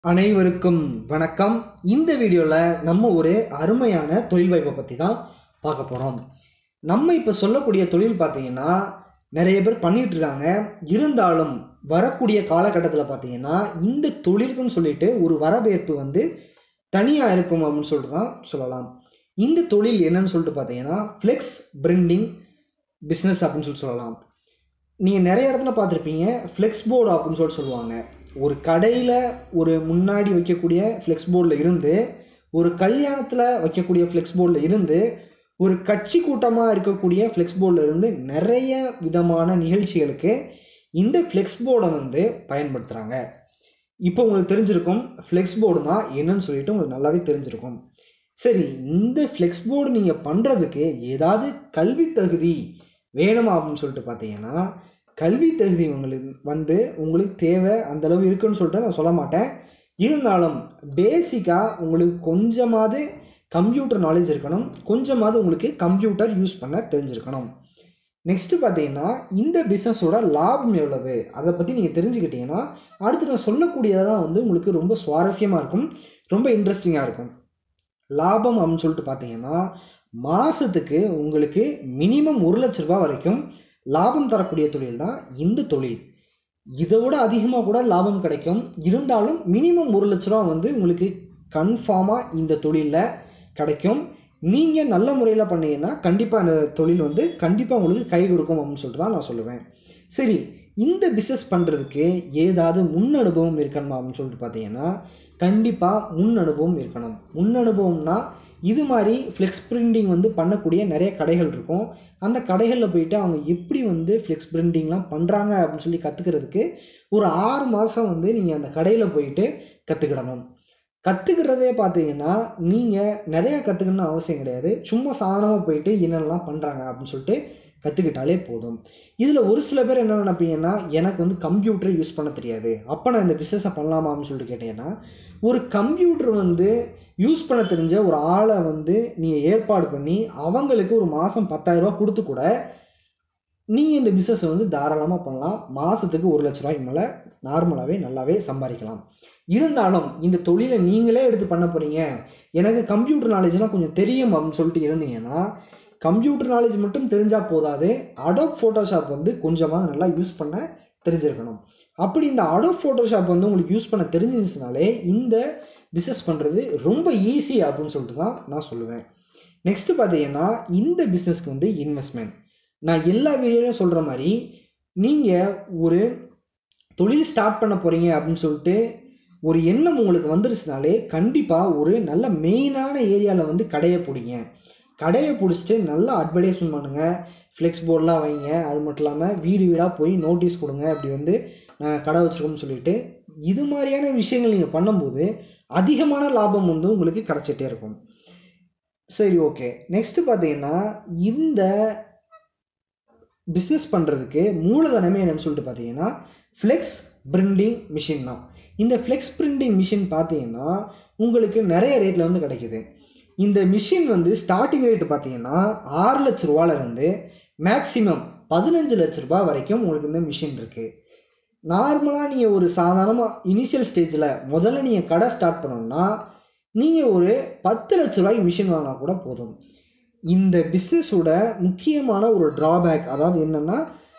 அனைவருக்கும் வணக்கம் இந்த வீடியோவில் நம்ம ஒரு அருமையான தொழில் வாய்ப்பை பற்றி தான் பார்க்க போகிறோம் நம்ம இப்போ சொல்லக்கூடிய தொழில் பார்த்தீங்கன்னா நிறைய பேர் பண்ணிட்டு இருக்காங்க இருந்தாலும் வரக்கூடிய காலகட்டத்தில் பார்த்தீங்கன்னா இந்த தொழிலுக்குன்னு சொல்லிட்டு ஒரு வரவேற்பு வந்து தனியாக இருக்கும் அப்படின்னு சொல்லிட்டு தான் சொல்லலாம் இந்த தொழில் என்னன்னு சொல்லிட்டு பார்த்தீங்கன்னா ஃப்ளெக்ஸ் பிரிண்டிங் பிஸ்னஸ் அப்படின்னு சொல்லிட்டு சொல்லலாம் நீங்கள் நிறைய இடத்துல பார்த்துருப்பீங்க ஃப்ளெக்ஸ் போர்டு அப்படின்னு சொல்லிட்டு சொல்லுவாங்க ஒரு கடையில் ஒரு முன்னாடி வைக்கக்கூடிய ஃப்ளெக்ஸ் போர்டில் இருந்து ஒரு கல்யாணத்தில் வைக்கக்கூடிய ஃப்ளெக்ஸ் போர்டில் இருந்து ஒரு கட்சி கூட்டமாக இருக்கக்கூடிய ஃப்ளெக்ஸ் போர்டில் இருந்து நிறைய விதமான நிகழ்ச்சிகளுக்கு இந்த ஃப்ளெக்ஸ் போர்டை வந்து பயன்படுத்துகிறாங்க இப்போ உங்களுக்கு தெரிஞ்சிருக்கும் ஃப்ளெக்ஸ் போர்டுனா என்னன்னு சொல்லிட்டு உங்களுக்கு நல்லாவே தெரிஞ்சிருக்கும் சரி இந்த ஃப்ளெக்ஸ் போர்டு நீங்கள் பண்ணுறதுக்கு ஏதாவது கல்வி தகுதி வேணுமா அப்படின்னு சொல்லிட்டு பார்த்தீங்கன்னா கல்வி தகுதி உங்களுக்கு வந்து உங்களுக்கு தேவை அந்த அளவு இருக்குன்னு சொல்லிட்டு நான் சொல்ல மாட்டேன் இருந்தாலும் பேசிக்காக உங்களுக்கு கொஞ்சமாவது கம்ப்யூட்டர் நாலேஜ் இருக்கணும் கொஞ்சமாவது உங்களுக்கு கம்ப்யூட்டர் யூஸ் பண்ண தெரிஞ்சிருக்கணும் நெக்ஸ்ட்டு பார்த்தீங்கன்னா இந்த பிஸ்னஸோட லாபம் எவ்வளவு அதை பற்றி நீங்கள் தெரிஞ்சுக்கிட்டீங்கன்னா அடுத்து நான் சொல்லக்கூடியதான் வந்து உங்களுக்கு ரொம்ப சுவாரஸ்யமாக இருக்கும் ரொம்ப இன்ட்ரெஸ்டிங்காக இருக்கும் லாபம் அப்படின்னு சொல்லிட்டு பார்த்தீங்கன்னா மாதத்துக்கு உங்களுக்கு மினிமம் ஒரு லட்ச ரூபாய் வரைக்கும் லாபம் தரக்கூடிய தொழில் தான் இந்த தொழில் இதை விட அதிகமாக கூட லாபம் கிடைக்கும் இருந்தாலும் மினிமம் ஒரு லட்ச ரூபா வந்து உங்களுக்கு கன்ஃபார்மாக இந்த தொழிலில் கிடைக்கும் நீங்கள் நல்ல முறையில் பண்ணீங்கன்னா கண்டிப்பாக அந்த தொழில் வந்து கண்டிப்பாக உங்களுக்கு கை கொடுக்கும் அப்படின்னு சொல்லிட்டு தான் நான் சொல்லுவேன் சரி இந்த பிஸ்னஸ் பண்ணுறதுக்கு ஏதாவது முன் அனுபவம் இருக்கணுமா அப்படின்னு சொல்லிட்டு பார்த்தீங்கன்னா கண்டிப்பாக முன் அனுபவம் இருக்கணும் முன் அனுபவம்னா இது மாதிரி ஃப்ளெக்ஸ் பிரிண்டிங் வந்து பண்ணக்கூடிய நிறைய கடைகள் இருக்கும் அந்த கடைகளில் போயிட்டு அவங்க எப்படி வந்து ஃப்ளெக்ஸ் பிரிண்டிங்லாம் பண்ணுறாங்க அப்படின்னு சொல்லி கற்றுக்கிறதுக்கு ஒரு ஆறு மாதம் வந்து நீங்கள் அந்த கடையில் போயிட்டு கற்றுக்கிடணும் கற்றுக்கிறதே பார்த்தீங்கன்னா நீங்கள் நிறைய கற்றுக்கணும்னு அவசியம் கிடையாது சும்மா சாதாரணமாக போயிட்டு என்னென்னலாம் பண்ணுறாங்க அப்படின்னு சொல்லிட்டு கற்றுக்கிட்டாலே போதும் இதில் ஒரு சில பேர் என்ன நினைப்பீங்கன்னா எனக்கு வந்து கம்ப்யூட்டர் யூஸ் பண்ண தெரியாது அப்போ நான் இந்த பிஸ்னஸை பண்ணலாமா அப்படின்னு சொல்லிட்டு கேட்டீங்கன்னா ஒரு கம்ப்யூட்டர் வந்து யூஸ் பண்ண தெரிஞ்ச ஒரு ஆளை வந்து நீங்கள் ஏற்பாடு பண்ணி அவங்களுக்கு ஒரு மாதம் பத்தாயிரரூபா கொடுத்து கூட நீங்கள் இந்த பிஸ்னஸை வந்து தாராளமாக பண்ணலாம் மாதத்துக்கு ஒரு லட்ச ரூபாய்க்கு மேலே நார்மலாகவே நல்லாவே சம்பாதிக்கலாம் இருந்தாலும் இந்த தொழிலை நீங்களே எடுத்து பண்ண போகிறீங்க எனக்கு கம்ப்யூட்டர் நாலேஜ்லாம் கொஞ்சம் தெரியும் அப்படின்னு சொல்லிட்டு இருந்தீங்கன்னா கம்ப்யூட்டர் நாலேஜ் மட்டும் தெரிஞ்சால் போதாது அடோப் ஃபோட்டோஷாப் வந்து கொஞ்சமாக நல்லா யூஸ் பண்ண தெரிஞ்சிருக்கணும் அப்படி இந்த அடோப் ஃபோட்டோஷாப் வந்து உங்களுக்கு யூஸ் பண்ண தெரிஞ்சிருச்சுனாலே இந்த பிஸ்னஸ் பண்ணுறது ரொம்ப ஈஸி அப்படின்னு சொல்லிட்டு தான் நான் சொல்லுவேன் நெக்ஸ்ட்டு பார்த்தீங்கன்னா இந்த பிஸ்னஸ்க்கு வந்து இன்வெஸ்ட்மெண்ட் நான் எல்லா வீடியோலையும் சொல்கிற மாதிரி நீங்கள் ஒரு தொழில் ஸ்டார்ட் பண்ண போகிறீங்க அப்படின்னு சொல்லிட்டு ஒரு எண்ணம் உங்களுக்கு வந்துருச்சுனாலே கண்டிப்பாக ஒரு நல்ல மெயினான ஏரியாவில் வந்து கடையை பிடிங்க கடையை பிடிச்சிட்டு நல்லா அட்வர்டைஸ்மெண்ட் பண்ணுங்கள் ஃப்ளெக்ஸ் போர்டெலாம் வைங்க அது மட்டும் இல்லாமல் வீடு வீடாக போய் நோட்டீஸ் கொடுங்க அப்படி வந்து நாங்கள் கடை வச்சுருக்கோம்னு சொல்லிட்டு இது மாதிரியான விஷயங்கள் நீங்கள் பண்ணும்போது அதிகமான லாபம் வந்து உங்களுக்கு கிடச்சிட்டே இருக்கும் சரி ஓகே நெக்ஸ்ட்டு பார்த்தீங்கன்னா இந்த பிஸ்னஸ் பண்ணுறதுக்கு மூலதனமே என்னன்னு சொல்லிட்டு பார்த்தீங்கன்னா ஃப்ளெக்ஸ் பிரிண்டிங் மிஷின் தான் இந்த ஃப்ளெக்ஸ் பிரிண்டிங் மிஷின் பார்த்தீங்கன்னா உங்களுக்கு நிறைய ரேட்டில் வந்து கிடைக்குது இந்த மிஷின் வந்து ஸ்டார்டிங் ரேட்டு பார்த்தீங்கன்னா ஆறு லட்ச ரூபாலேருந்து மேக்ஸிமம் பதினஞ்சு லட்ச ரூபாய் வரைக்கும் உங்களுக்கு இந்த மிஷின் இருக்குது நார்மலாக நீங்கள் ஒரு சாதாரணமாக இனிஷியல் ஸ்டேஜில் முதல்ல நீங்கள் கடை ஸ்டார்ட் பண்ணணும்னா நீங்கள் ஒரு பத்து லட்ச ரூபாய்க்கு மிஷின் வாங்கினா கூட போதும் இந்த பிஸ்னஸோட முக்கியமான ஒரு ட்ராபேக் அதாவது என்னென்னா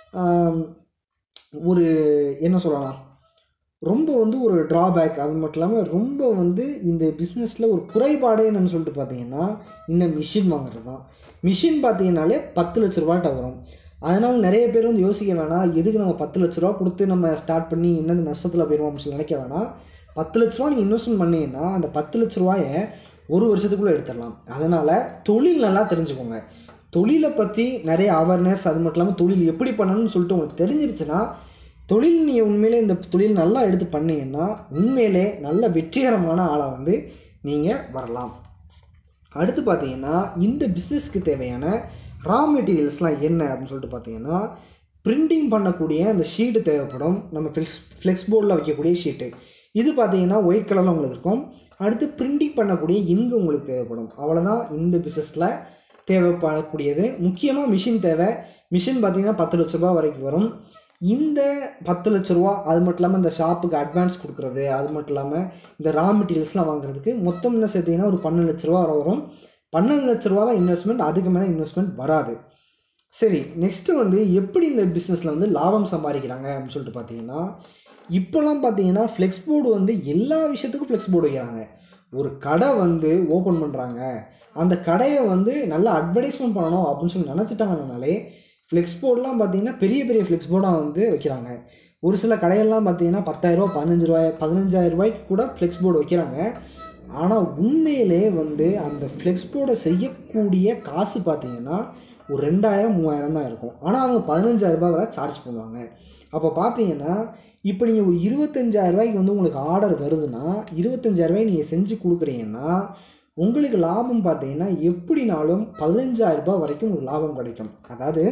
ஒரு என்ன சொல்லலாம் ரொம்ப வந்து ஒரு ட்ராபேக் அது மட்டும் இல்லாமல் ரொம்ப வந்து இந்த பிஸ்னஸில் ஒரு குறைபாடே என்னன்னு சொல்லிட்டு பார்த்தீங்கன்னா இந்த மிஷின் வாங்குறது தான் மிஷின் பார்த்தீங்கன்னாலே பத்து லட்ச ரூபாய்ட்ட வரும் அதனால் நிறைய பேர் வந்து யோசிக்க வேணாம் எதுக்கு நம்ம பத்து லட்ச ரூபா கொடுத்து நம்ம ஸ்டார்ட் பண்ணி என்னது நஷ்டத்தில் போயிடுவோம் அப்படின்னு சொல்லி நினைக்க வேணாம் பத்து லட்ச ரூபா நீங்கள் இன்வெஸ்ட்மெண்ட் பண்ணீங்கன்னா அந்த பத்து லட்ச ரூபாயை ஒரு வருஷத்துக்குள்ளே எடுத்துடலாம் அதனால் தொழில் நல்லா தெரிஞ்சுக்கோங்க தொழிலை பற்றி நிறைய அவேர்னஸ் அது மட்டும் இல்லாமல் தொழில் எப்படி பண்ணணும்னு சொல்லிட்டு உங்களுக்கு தெரிஞ்சிருச்சுன்னா தொழில் நீங்கள் உண்மையிலே இந்த தொழில் நல்லா எடுத்து பண்ணீங்கன்னா உண்மையிலே நல்ல வெற்றிகரமான ஆளாக வந்து நீங்கள் வரலாம் அடுத்து பார்த்தீங்கன்னா இந்த பிஸ்னஸ்க்கு தேவையான ரா மெட்டீரியல்ஸ்லாம் என்ன அப்படின்னு சொல்லிட்டு பார்த்தீங்கன்னா பிரிண்டிங் பண்ணக்கூடிய அந்த ஷீட்டு தேவைப்படும் நம்ம ஃப்ளெக்ஸ் ஃப்ளெக்ஸ் போர்டில் வைக்கக்கூடிய ஷீட்டு இது பார்த்தீங்கன்னா ஒயிட் கலரில் உங்களுக்கு இருக்கும் அடுத்து பிரிண்டிங் பண்ணக்கூடிய இங்கு உங்களுக்கு தேவைப்படும் அவ்வளோதான் இந்த பிஸ்னஸில் தேவைப்படக்கூடியது முக்கியமாக மிஷின் தேவை மிஷின் பார்த்தீங்கன்னா பத்து லட்ச ரூபா வரைக்கும் வரும் இந்த பத்து லட்ச ரூபா அது மட்டும் இல்லாமல் இந்த ஷாப்புக்கு அட்வான்ஸ் கொடுக்குறது அது மட்டும் இல்லாமல் இந்த ரா மெட்டீரியல்ஸ்லாம் வாங்குறதுக்கு மொத்தம் என்ன சேர்த்திங்கன்னா ஒரு பன்னெண்டு லட்ச ரூபா வரை வரும் பன்னெண்டு லட்ச ரூபா தான் இன்வெஸ்ட்மெண்ட் அதுக்கு மேலே இன்வெஸ்ட்மெண்ட் வராது சரி நெக்ஸ்ட்டு வந்து எப்படி இந்த பிஸ்னஸில் வந்து லாபம் சம்பாதிக்கிறாங்க அப்படின்னு சொல்லிட்டு பார்த்தீங்கன்னா இப்போலாம் பார்த்தீங்கன்னா ஃப்ளெக்ஸ் போர்டு வந்து எல்லா விஷயத்துக்கும் ஃப்ளெக்ஸ் போர்டு வைக்கிறாங்க ஒரு கடை வந்து ஓப்பன் பண்ணுறாங்க அந்த கடையை வந்து நல்லா அட்வர்டைஸ்மெண்ட் பண்ணணும் அப்படின்னு சொல்லி நினச்சிட்டாங்கனாலே ஃப்ளெக்ஸ் போர்டெலாம் பார்த்தீங்கன்னா பெரிய பெரிய ஃப்ளெக்ஸ் போர்டாக வந்து வைக்கிறாங்க ஒரு சில கடையெல்லாம் பார்த்தீங்கன்னா பத்தாயிரரூவா பதினஞ்சு ரூபாய் பதினஞ்சாயிரம் ரூபாய்க்கு கூட ஃப்ளெக்ஸ் போர்டு வைக்கிறாங்க ஆனால் உண்மையிலே வந்து அந்த ஃப்ளெக்ஸ் போர்டை செய்யக்கூடிய காசு பார்த்தீங்கன்னா ஒரு ரெண்டாயிரம் மூவாயிரம் தான் இருக்கும் ஆனால் அவங்க பதினஞ்சாயிரம் ரூபாய் வரை சார்ஜ் பண்ணுவாங்க அப்போ பார்த்தீங்கன்னா இப்போ நீங்கள் ஒரு இருபத்தஞ்சாயிரம் ரூபாய்க்கு வந்து உங்களுக்கு ஆர்டர் வருதுன்னா இருபத்தஞ்சாயிரம் ரூபாய் நீங்கள் செஞ்சு கொடுக்குறீங்கன்னா உங்களுக்கு லாபம் பார்த்தீங்கன்னா எப்படினாலும் பதினஞ்சாயிரம் ரூபாய் வரைக்கும் உங்களுக்கு லாபம் கிடைக்கும் அதாவது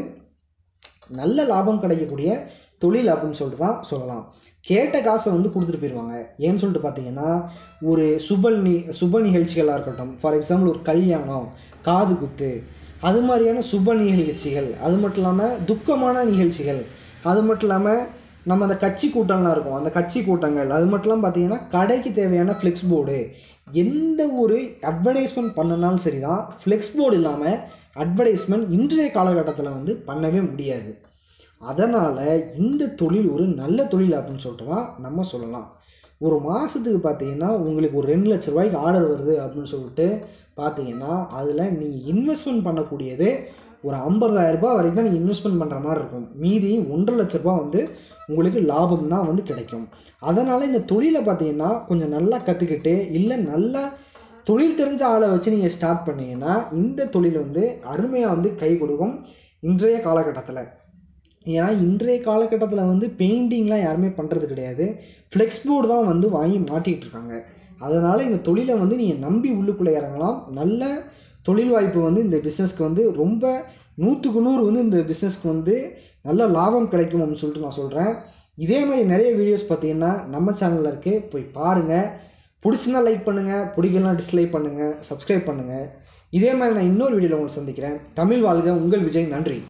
நல்ல லாபம் கிடைக்கக்கூடிய தொழில் அப்படின்னு சொல்லிட்டு தான் சொல்லலாம் கேட்ட காசை வந்து கொடுத்துட்டு போயிடுவாங்க ஏன்னு சொல்லிட்டு பார்த்தீங்கன்னா ஒரு சுப நி சுப நிகழ்ச்சிகளாக இருக்கட்டும் ஃபார் எக்ஸாம்பிள் ஒரு கல்யாணம் காது குத்து அது மாதிரியான சுப நிகழ்ச்சிகள் அது மட்டும் இல்லாமல் துக்கமான நிகழ்ச்சிகள் அது மட்டும் இல்லாமல் நம்ம அந்த கட்சி கூட்டம்லாம் இருக்கும் அந்த கட்சி கூட்டங்கள் அது மட்டும் இல்லாமல் பார்த்தீங்கன்னா கடைக்கு தேவையான ஃப்ளெக்ஸ் போர்டு எந்த ஒரு அட்வர்டைஸ்மெண்ட் பண்ணனாலும் சரி தான் ஃப்ளெக்ஸ் போர்டு இல்லாமல் அட்வர்டைஸ்மெண்ட் இன்றைய காலகட்டத்தில் வந்து பண்ணவே முடியாது அதனால் இந்த தொழில் ஒரு நல்ல தொழில் அப்படின்னு சொல்லிட்டு தான் நம்ம சொல்லலாம் ஒரு மாதத்துக்கு பார்த்தீங்கன்னா உங்களுக்கு ஒரு ரெண்டு லட்ச ரூபாய்க்கு ஆர்டர் வருது அப்படின்னு சொல்லிட்டு பார்த்தீங்கன்னா அதில் நீங்கள் இன்வெஸ்ட்மெண்ட் பண்ணக்கூடியது ஒரு ஐம்பதாயிரம் ரூபாய் வரைக்கும் தான் நீங்கள் இன்வெஸ்ட்மெண்ட் பண்ணுற மாதிரி இருக்கும் மீதி ஒன்றரை லட்ச ரூபாய் வந்து உங்களுக்கு லாபம் தான் வந்து கிடைக்கும் அதனால் இந்த தொழிலை பார்த்தீங்கன்னா கொஞ்சம் நல்லா கற்றுக்கிட்டு இல்லை நல்லா தொழில் தெரிஞ்ச ஆளை வச்சு நீங்கள் ஸ்டார்ட் பண்ணீங்கன்னா இந்த தொழில் வந்து அருமையாக வந்து கை கொடுக்கும் இன்றைய காலகட்டத்தில் ஏன்னா இன்றைய காலகட்டத்தில் வந்து பெயிண்டிங்லாம் யாருமே பண்ணுறது கிடையாது ஃப்ளெக்ஸ் போர்டு தான் வந்து வாங்கி மாட்டிகிட்டு இருக்காங்க அதனால் இந்த தொழிலை வந்து நீங்கள் நம்பி உள்ளுக்குள்ளே இறங்கலாம் நல்ல தொழில் வாய்ப்பு வந்து இந்த பிஸ்னஸ்க்கு வந்து ரொம்ப நூற்றுக்கு நூறு வந்து இந்த பிஸ்னஸ்க்கு வந்து நல்ல லாபம் கிடைக்கும் அப்படின்னு சொல்லிட்டு நான் சொல்கிறேன் இதே மாதிரி நிறைய வீடியோஸ் பார்த்தீங்கன்னா நம்ம சேனலில் இருக்குது போய் பாருங்கள் பிடிச்சிருந்தா லைக் பண்ணுங்கள் பிடிக்கலாம் டிஸ்லைக் பண்ணுங்கள் சப்ஸ்கிரைப் பண்ணுங்கள் இதே மாதிரி நான் இன்னொரு வீடியோவில் உங்களை சந்திக்கிறேன் தமிழ் வாழ்க உங்கள் விஜய் நன்றி